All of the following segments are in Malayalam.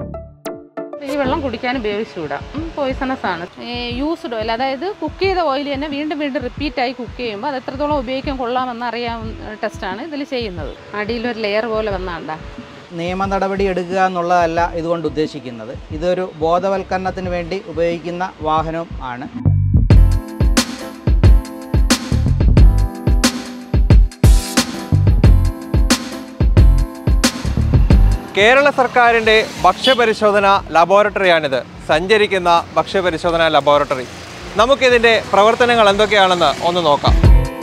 ഈ വെള്ളം കുടിക്കാൻ ഉപയോഗിച്ചുകൂടാ പോയിസണസ് ആണ് യൂസ്ഡ് ഓയിൽ അതായത് കുക്ക് ചെയ്ത ഓയിൽ തന്നെ വീണ്ടും വീണ്ടും റിപ്പീറ്റ് ആയി കുക്ക് ചെയ്യുമ്പോൾ അത് എത്രത്തോളം ഉപയോഗിക്കാൻ കൊള്ളാമെന്ന് അറിയാവുന്ന ടെസ്റ്റാണ് ഇതിൽ ചെയ്യുന്നത് അടിയിലൊരു ലെയർ പോലെ വന്നാണ്ട നിയമ നടപടി എടുക്കുക എന്നുള്ളതല്ല ഇതുകൊണ്ട് ഉദ്ദേശിക്കുന്നത് ഇതൊരു ബോധവൽക്കരണത്തിന് വേണ്ടി ഉപയോഗിക്കുന്ന വാഹനവും ആണ് കേരള സർക്കാരിൻ്റെ ഭക്ഷ്യപരിശോധന ലബോറട്ടറിയാണിത് സഞ്ചരിക്കുന്ന ഭക്ഷ്യപരിശോധന ലബോറട്ടറി നമുക്കിതിൻ്റെ പ്രവർത്തനങ്ങൾ എന്തൊക്കെയാണെന്ന് ഒന്ന് നോക്കാം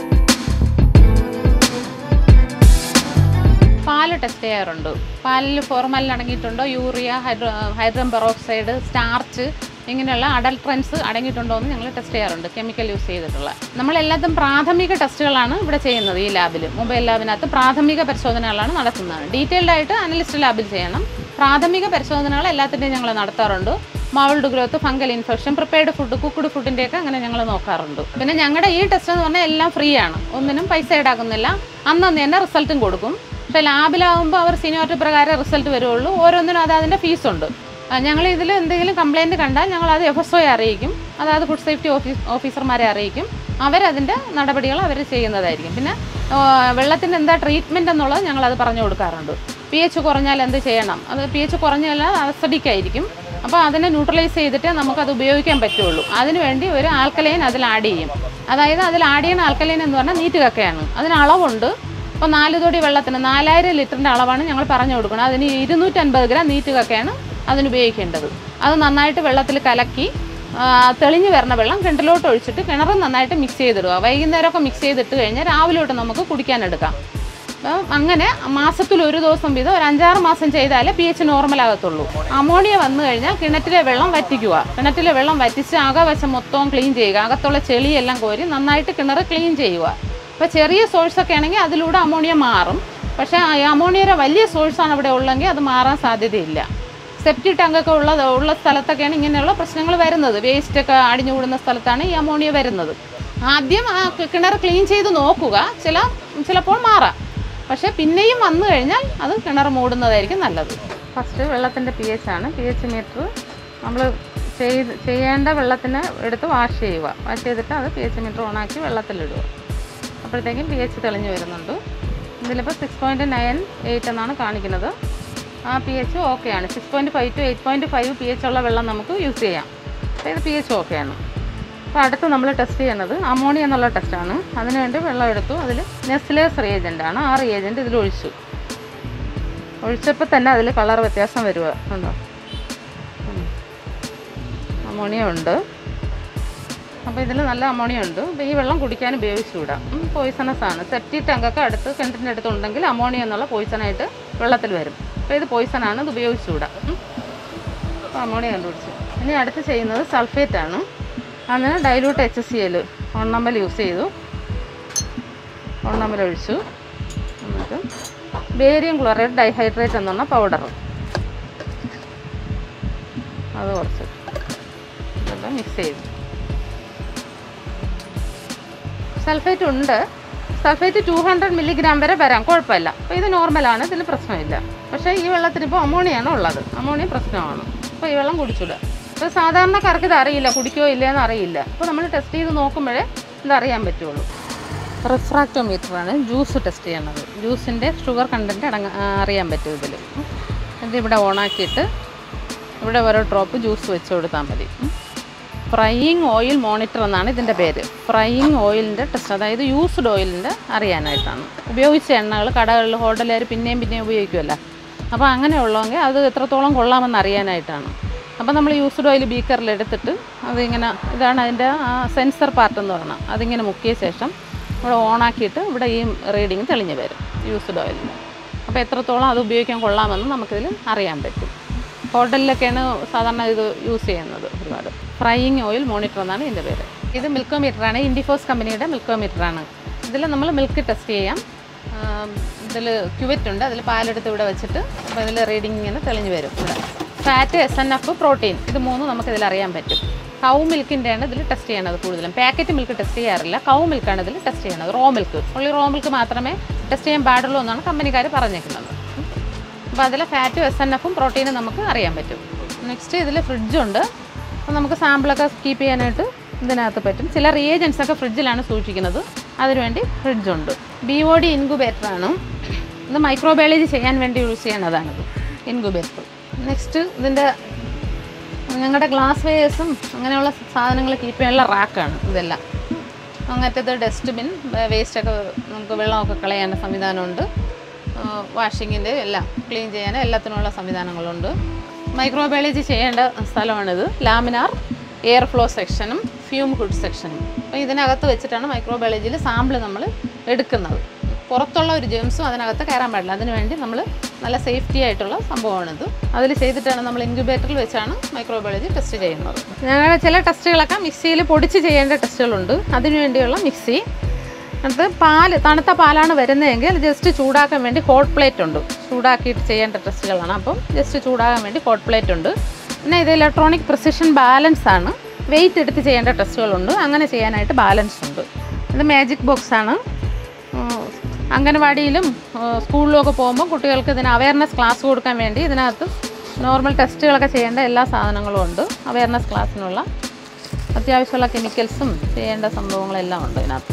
പാല് ടെസ്റ്റ് ചെയ്യാറുണ്ട് പാലിൽ ഫോർമാലിൻ അടങ്ങിയിട്ടുണ്ടോ urea hydro hydrogen peroxide starch ഇങ്ങനെയുള്ള അഡൾട്രൻസ് അടങ്ങിയിട്ടുണ്ടോ എന്ന് ഞങ്ങൾ ടെസ്റ്റ് ചെയ്യാറുണ്ട് കെമിക്കൽ യൂസ് ചെയ്തിട്ടുള്ള നമ്മളെല്ലാത്തും പ്രാഥമിക ടെസ്റ്റുകളാണ് ഇവിടെ ചെയ്യുന്നത് ഈ ലാബിൽ മൊബൈൽ ലാബിനകത്ത് പ്രാഥമിക പരിശോധനകളാണ് നടത്തുന്നത് ഡീറ്റെയിൽഡ് ആയിട്ട് അനലിസ്റ്റ് ലാബിൽ ചെയ്യണം പ്രാഥമിക പരിശോധനകൾ എല്ലാത്തിൻ്റെയും ഞങ്ങൾ നടത്താറുണ്ട് mould growth fungal infection prepared food cooked ഫുഡിൻ്റെയൊക്കെ അങ്ങനെ ഞങ്ങൾ നോക്കാറുണ്ട് പിന്നെ ഞങ്ങളുടെ ഈ ടെസ്റ്റ് എന്ന് പറഞ്ഞാൽ എല്ലാം ഫ്രീ ആണ് ഒന്നിനും പൈസ ഈടാക്കുന്നില്ല അന്നന്ന് തന്നെ റിസൾട്ടും കൊടുക്കും പക്ഷേ ലാബിലാകുമ്പോൾ അവർ സീനിയോറിറ്റി പ്രകാരം റിസൾട്ട് വരുള്ളൂ ഓരോന്നിനും അത് അതിൻ്റെ ഫീസുണ്ട് ഞങ്ങൾ ഇതിൽ എന്തെങ്കിലും കംപ്ലൈൻറ്റ് കണ്ടാൽ ഞങ്ങൾ അത് എഫ് എസ് ഒയെ അറിയിക്കും അതായത് ഫുഡ് സേഫ്റ്റി ഓഫീസ് ഓഫീസർമാരെ അറിയിക്കും അവരതിൻ്റെ നടപടികൾ അവർ ചെയ്യുന്നതായിരിക്കും പിന്നെ വെള്ളത്തിൻ്റെ എന്താ ട്രീറ്റ്മെൻറ്റ് എന്നുള്ളത് ഞങ്ങളത് പറഞ്ഞു കൊടുക്കാറുണ്ട് പി എച്ച് കുറഞ്ഞാൽ എന്ത് ചെയ്യണം അത് പി എച്ച് കുറഞ്ഞാൽ അസഡിക്കായിരിക്കും അപ്പോൾ അതിനെ ന്യൂട്രലൈസ് ചെയ്തിട്ട് നമുക്കത് ഉപയോഗിക്കാൻ പറ്റുള്ളൂ അതിനുവേണ്ടി ഒരു ആൽക്കലൈൻ അതിൽ ആഡ് ചെയ്യും അതായത് അതിൽ ആഡ് ചെയ്യുന്ന ആൽക്കലൈൻ എന്ന് പറഞ്ഞാൽ നീറ്റ് കക്കയാണ് അതിന് അളവുണ്ട് അപ്പോൾ നാല് തൊടി വെള്ളത്തിന് നാലായിരം ലിറ്ററിൻ്റെ അളവാണ് ഞങ്ങൾ പറഞ്ഞു കൊടുക്കുന്നത് അതിന് ഇരുന്നൂറ്റൻപത് ഗ്രാം നീറ്റ് കക്കയാണ് അതിന് ഉപയോഗിക്കേണ്ടത് അത് നന്നായിട്ട് വെള്ളത്തിൽ കലക്കി ആ, തെളിഞ്ഞു വരുന്ന വെള്ളം കിണറ്റിലോട്ട് ഒഴിച്ചിട്ട് കിണർ നന്നായിട്ട് മിക്സ് ചെയ്തിടുക വൈകുന്നേരമൊക്കെ മിക്സ് ചെയ്തിട്ട് കഴിഞ്ഞാൽ രാവിലെ തൊട്ട് നമുക്ക് കുടിക്കാനെടുക്കാം അപ്പം അങ്ങനെ മാസത്തിൽ ഒരു ദിവസം വീതം ഒരു അഞ്ചാറ് മാസം ചെയ്താലേ പി എച്ച് നോർമൽ ആകത്തുള്ളൂ അമോണിയ വന്നു കഴിഞ്ഞാൽ കിണറ്റിലെ വെള്ളം വറ്റിക്കുക കിണറ്റിലെ വെള്ളം വറ്റിച്ച് അകവശം മൊത്തവും ക്ലീൻ ചെയ്യുക അകത്തുള്ള ചെളിയെല്ലാം കോരി നന്നായിട്ട് കിണർ ക്ലീൻ ചെയ്യുക അപ്പോൾ ചെറിയ സോഴ്സൊക്കെ ആണെങ്കിൽ അതിലൂടെ അമോണിയ മാറും പക്ഷേ ആ അമോണിയയുടെ വലിയ സോഴ്സാണ് അവിടെ ഉള്ളെങ്കിൽ അത് മാറാൻ സാധ്യതയില്ല സെപ്റ്റി ടാങ്കൊക്കെ ഉള്ള ഉള്ള സ്ഥലത്തൊക്കെയാണ് ഇങ്ങനെയുള്ള പ്രശ്നങ്ങൾ വരുന്നത് വേസ്റ്റൊക്കെ അടിഞ്ഞു കൂടുന്ന സ്ഥലത്താണ് ഈ അമോണിയ വരുന്നത് ആദ്യം ആ കിണർ ക്ലീൻ ചെയ്ത് നോക്കുക ചില ചിലപ്പോൾ മാറാം പക്ഷേ പിന്നെയും വന്നു കഴിഞ്ഞാൽ അത് കിണർ മൂടുന്നതായിരിക്കും നല്ലത് ഫസ്റ്റ് വെള്ളത്തിൻ്റെ പി എച്ച് ആണ് പി എച്ച് മീറ്റർ നമ്മൾ ചെയ്ത് ചെയ്യേണ്ട വെള്ളത്തിന് എടുത്ത് വാഷ് ചെയ്യുക വാഷ് ചെയ്തിട്ട് അത് പി എച്ച് മീറ്റർ ഓണാക്കി വെള്ളത്തിലിടുക അപ്പോഴത്തേക്കും പി എച്ച് തെളിഞ്ഞ് വരുന്നുണ്ട് ഇതിലിപ്പോൾ സിക്സ് പോയിൻറ്റ് നയൻ എയ്റ്റ് എന്നാണ് കാണിക്കുന്നത് ആ പി എച്ച് ഓക്കെയാണ് six point five to eight point five P H ഉള്ള വെള്ളം നമുക്ക് യൂസ് ചെയ്യാം അപ്പോൾ ഇത് പി എച്ച് ഓക്കെയാണ് അപ്പോൾ അടുത്ത് നമ്മൾ ടെസ്റ്റ് ചെയ്യുന്നത് അമോണിയ എന്നുള്ള ടെസ്റ്റാണ് അതിനുവേണ്ടി വെള്ളം എടുത്തു അതിൽ നെസ്ലേസ് റിയേജൻ്റ് ആണ് ആ റിയേജൻറ്റ് ഇതിൽ ഒഴിച്ചു ഒഴിച്ചപ്പോൾ തന്നെ അതിൽ കളർ വ്യത്യാസം വരിക ഉണ്ടോ ഉം. അമോണിയ ഉണ്ട് അപ്പോൾ ഇതിൽ നല്ല അമോണിയ ഉണ്ട് അപ്പോൾ ഈ വെള്ളം കുടിക്കാൻ ഉപയോഗിച്ചുകൂടാ പോയിസണസ് ആണ് സെപ്റ്റി ടാങ്കൊക്കെ അടുത്ത് കിണറ്റിൻ്റെ അടുത്ത് ഉണ്ടെങ്കിൽ അമോണിയ എന്നുള്ള പോയിസണായിട്ട് വെള്ളത്തിൽ വരും അപ്പോൾ ഇത് poison ആണ് ഇത് ഉപയോഗിച്ചുകൂടാ ഉം. അപ്പോൾ അമോണിയ കണ്ടുപിടിച്ചു ഇനി അടുത്ത് ചെയ്യുന്നത് സൾഫേറ്റ് ആണ് അതിന് ഡൈലൂട്ട് എച്ച് സി എൽ ഒണ്ണമ്പൽ യൂസ് ചെയ്തു ഒണ്ണമ്പൽ ഒഴിച്ചു എന്നിട്ട് ബേരിയം ക്ലോറൈഡ് ഡൈഹൈഡ്രേറ്റ് എന്ന് പറഞ്ഞ പൗഡർ അത് കുറച്ച് ഇതെല്ലാം മിക്സ് ചെയ്തു സൾഫേറ്റ് ഉണ്ട് സൾഫേറ്റ് ടു ഹൺഡ്രഡ് മില്ലിഗ്രാം വരെ വരാം കുഴപ്പമില്ല അപ്പോൾ ഇത് നോർമലാണ് ഇതിന് പ്രശ്നമില്ല പക്ഷേ ഈ വെള്ളത്തിന് ഇപ്പോൾ അമോണിയാണ് ഉള്ളത് അമോണിയ പ്രശ്നമാണ് അപ്പോൾ ഈ വെള്ളം കുടിച്ചിടുക അപ്പോൾ സാധാരണക്കാർക്ക് ഇത് അറിയില്ല കുടിക്കോ ഇല്ലയെന്ന് അറിയില്ല അപ്പോൾ നമ്മൾ ടെസ്റ്റ് ചെയ്ത് നോക്കുമ്പോഴേ ഇത് അറിയാൻ പറ്റുള്ളൂ റിഫ്രാക്ടോമീറ്ററാണ് ജ്യൂസ് ടെസ്റ്റ് ചെയ്യണത് ജ്യൂസിൻ്റെ ഷുഗർ കണ്ടൻറ്റ് അടങ്ങ ആ, അറിയാൻ പറ്റും ഇതിൽ ഇതിവിടെ ഓണാക്കിയിട്ട് ഇവിടെ ഓരോ ഡ്രോപ്പ് ജ്യൂസ് വെച്ച് കൊടുത്താൽ മതി ഫ്രൈയിങ് ഓയിൽ മോണിറ്റർ എന്നാണ് ഇതിൻ്റെ പേര് ഫ്രൈയിങ് ഓയിലിൻ്റെ ടെസ്റ്റ് അതായത് യൂസ്ഡ് ഓയിലിൻ്റെ അറിയാനായിട്ടാണ് ഉപയോഗിച്ച എണ്ണകൾ കടകളിൽ ഹോട്ടലുകാർ പിന്നെയും പിന്നെയും ഉപയോഗിക്കുമല്ലോ അപ്പോൾ അങ്ങനെയുള്ളതെങ്കിൽ അത് എത്രത്തോളം കൊള്ളാമെന്ന് അറിയാനായിട്ടാണ് അപ്പോൾ നമ്മൾ യൂസ്ഡ് ഓയിൽ ബീക്കറിൽ എടുത്തിട്ട് അതിങ്ങനെ ഇതാണ് അതിൻ്റെ ആ സെൻസർ പാർട്ട് എന്ന് പറഞ്ഞാൽ അതിങ്ങനെ മുക്കിയ ശേഷം ഇവിടെ ഓണാക്കിയിട്ട് ഇവിടെ ഈ റീഡിങ് തെളിഞ്ഞ് വരും യൂസ്ഡ് ഓയിലിന് അപ്പോൾ എത്രത്തോളം അത് ഉപയോഗിക്കാൻ കൊള്ളാമെന്ന് നമുക്കിതിൽ അറിയാൻ പറ്റും ഹോട്ടലിലൊക്കെയാണ് സാധാരണ ഇത് യൂസ് ചെയ്യുന്നത് ഒരുപാട് ഫ്രൈയിങ് ഓയിൽ മോണിറ്റർ എന്നാണ് ഇതിൻ്റെ പേര് ഇത് മിൽക്കോമീറ്ററാണ് ഇൻഡിഫോസ് കമ്പനിയുടെ മിൽക്കോമീറ്ററാണ് ഇതിൽ നമ്മൾ മിൽക്ക് ടെസ്റ്റ് ചെയ്യാം ഇതിൽ ക്യുവറ്റ് ഉണ്ട് അതിൽ പാലെടുത്ത് ഇവിടെ വെച്ചിട്ട് അപ്പോൾ ഇതിൽ റീഡിങ് ഇങ്ങനെ തെളിഞ്ഞ് വരും ഇവിടെ fat S N F protein ഇത് മൂന്നും നമുക്കിതിൽ അറിയാൻ പറ്റും കൗ മിൽക്കിൻ്റെയാണ് ഇതിൽ ടെസ്റ്റ് ചെയ്യണത് കൂടുതലും പാക്കറ്റ് മിൽക്ക് ടെസ്റ്റ് ചെയ്യാറില്ല കൗ മിൽക്കാണ് ഇതിൽ ടെസ്റ്റ് ചെയ്യണത് raw milk only raw milk മാത്രമേ ടെസ്റ്റ് ചെയ്യാൻ പാടുള്ളൂ എന്നാണ് കമ്പനിക്കാർ പറഞ്ഞേക്കുന്നത് അപ്പോൾ അതിലെ ഫാറ്റും എസ് എൻ എഫും പ്രോട്ടീനും നമുക്ക് അറിയാൻ പറ്റും നെക്സ്റ്റ് ഇതിൽ ഫ്രിഡ്ജുണ്ട് അപ്പോൾ നമുക്ക് സാമ്പിളൊക്കെ കീപ്പ് ചെയ്യാനായിട്ട് ഇതിനകത്ത് പറ്റും ചില റിയേജൻസ് ഒക്കെ ഫ്രിഡ്ജിലാണ് സൂക്ഷിക്കുന്നത് അതിനുവേണ്ടി ഫ്രിഡ്ജുണ്ട് ബി ഒ ഡി ഇൻക്യുബേറ്ററാണ് ഇത് മൈക്രോബയോളജി ചെയ്യാൻ വേണ്ടി യൂസ് ചെയ്യണതാണിത് ഇൻക്യുബേറ്റർ നെക്സ്റ്റ് ഇതിൻ്റെ ഞങ്ങളുടെ ഗ്ലാസ് വെയേഴ്സും അങ്ങനെയുള്ള സാധനങ്ങൾ കീപ്പ് ചെയ്യാനുള്ള റാക്കാണ് ഇതെല്ലാം അങ്ങനത്തേത് ഡസ്റ്റ്ബിൻ വേസ്റ്റൊക്കെ നമുക്ക് വെള്ളമൊക്കെ കളയാൻ സംവിധാനമുണ്ട് വാഷിങ്ങിൻ്റെ എല്ലാം ക്ലീൻ ചെയ്യാൻ എല്ലാത്തിനുള്ള സംവിധാനങ്ങളുണ്ട് മൈക്രോബയോളജി ചെയ്യേണ്ട സ്ഥലമാണിത് ലാമിനാർ എയർ ഫ്ലോ സെക്ഷനും ഫ്യൂം ഹുഡ് സെക്ഷനും അപ്പോൾ ഇതിനകത്ത് വെച്ചിട്ടാണ് മൈക്രോബയോളജിയിൽ സാമ്പിൾ നമ്മൾ എടുക്കുന്നത് പുറത്തുള്ള ഒരു ജെംസും അതിനകത്ത് കയറാൻ പാടില്ല അതിനുവേണ്ടി നമ്മൾ നല്ല സേഫ്റ്റി ആയിട്ടുള്ള സംഭവമാണിത് അതിൽ ചെയ്തിട്ടാണ് നമ്മൾ ഇൻക്യുബേറ്ററിൽ വെച്ചാണ് മൈക്രോബയോളജി ടെസ്റ്റ് ചെയ്യുന്നത് ഞങ്ങളുടെ ചില ടെസ്റ്റുകളൊക്കെ മിക്സിയിൽ പൊടിച്ച് ചെയ്യേണ്ട ടെസ്റ്റുകളുണ്ട് അതിനുവേണ്ടിയുള്ള മിക്സി അത് പാല് തണുത്ത പാലാണ് വരുന്നതെങ്കിൽ ജസ്റ്റ് ചൂടാക്കാൻ വേണ്ടി ഹോട്ട് പ്ലേറ്റ് ഉണ്ട് ചൂടാക്കിയിട്ട് ചെയ്യേണ്ട ടെസ്റ്റുകളാണ് അപ്പം ജസ്റ്റ് ചൂടാകാൻ വേണ്ടി ഹോട്ട് പ്ലേറ്റ് ഉണ്ട് പിന്നെ ഇത് ഇലക്ട്രോണിക് പ്രിസിഷൻ ബാലൻസ് ആണ് വെയിറ്റ് എടുത്ത് ചെയ്യേണ്ട ടെസ്റ്റുകളുണ്ട് അങ്ങനെ ചെയ്യാനായിട്ട് ബാലൻസ് ഉണ്ട് ഇത് മാജിക് ബോക്സ് ആണ് ഉം, അംഗനവാടിയിലും ഉം, സ്കൂളിലും ഒക്കെ പോകുമ്പോൾ കുട്ടികൾക്ക് ഇതിന് അവയർനെസ് ക്ലാസ് കൊടുക്കാൻ വേണ്ടി ഇതിനകത്ത് നോർമൽ ടെസ്റ്റുകളൊക്കെ ചെയ്യേണ്ട എല്ലാ സാധനങ്ങളും ഉണ്ട് അവയർനെസ് ക്ലാസ്സിനുള്ള അത്യാവശ്യമുള്ള കെമിക്കൽസും ചെയ്യേണ്ട സംഭവങ്ങളെല്ലാം ഉണ്ട് ഇതിനകത്ത്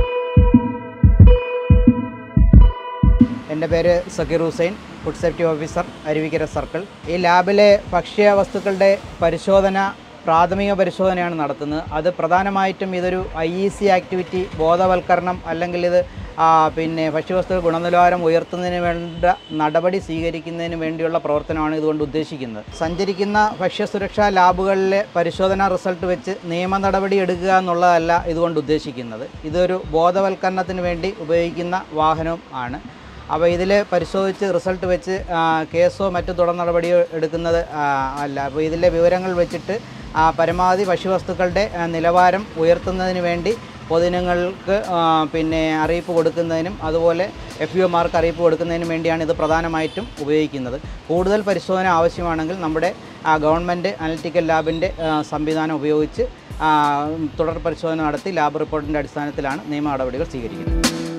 എൻ്റെ പേര് Zakir Hussain food safety officer Aruvikkara circle ഈ ലാബിലെ ഭക്ഷ്യ വസ്തുക്കളുടെ പരിശോധന പ്രാഥമിക പരിശോധനയാണ് നടത്തുന്നത് അത് പ്രധാനമായിട്ടും ഇതൊരു ഐ ഇ സി ആക്ടിവിറ്റി ബോധവൽക്കരണം അല്ലെങ്കിൽ ഇത് ആ, പിന്നെ ഭക്ഷ്യവസ്തു ഗുണനിലവാരം ഉയർത്തുന്നതിന് വേണ്ട നടപടി സ്വീകരിക്കുന്നതിന് വേണ്ടിയുള്ള പ്രവർത്തനമാണ് ഇതുകൊണ്ട് ഉദ്ദേശിക്കുന്നത് സഞ്ചരിക്കുന്ന ഭക്ഷ്യസുരക്ഷാ ലാബുകളിലെ പരിശോധനാ റിസൾട്ട് വെച്ച് നിയമ നടപടി എടുക്കുക എന്നുള്ളതല്ല ഇതുകൊണ്ട് ഉദ്ദേശിക്കുന്നത് ഇതൊരു ബോധവൽക്കരണത്തിന് വേണ്ടി ഉപയോഗിക്കുന്ന വാഹനവും ആണ് അപ്പോൾ ഇതിൽ പരിശോധിച്ച് റിസൾട്ട് വെച്ച് ആ, കേസോ മറ്റു തുടർ നടപടിയോ എടുക്കുന്നത് ആ, അല്ല അപ്പോൾ ഇതിലെ വിവരങ്ങൾ വെച്ചിട്ട് ആ, പരമാവധി ഭക്ഷ്യവസ്തുക്കളുടെ ആ, നിലവാരം ഉയർത്തുന്നതിന് വേണ്ടി പൊതുജനങ്ങൾക്ക് ആ, പിന്നെ അറിയിപ്പ് കൊടുക്കുന്നതിനും അതുപോലെ എഫ് യു എമാർക്ക് അറിയിപ്പ് കൊടുക്കുന്നതിനും വേണ്ടിയാണ് ഇത് പ്രധാനമായിട്ടും ഉപയോഗിക്കുന്നത് കൂടുതൽ പരിശോധന ആവശ്യമാണെങ്കിൽ നമ്മുടെ ആ, ഗവൺമെൻറ് അനലിറ്റിക്കൽ ലാബിൻ്റെ ആ, സംവിധാനം ഉപയോഗിച്ച് ആ, തുടർ പരിശോധന നടത്തി ലാബ് റിപ്പോർട്ടിൻ്റെ അടിസ്ഥാനത്തിലാണ് നിയമ നടപടികൾ സ്വീകരിക്കുന്നത്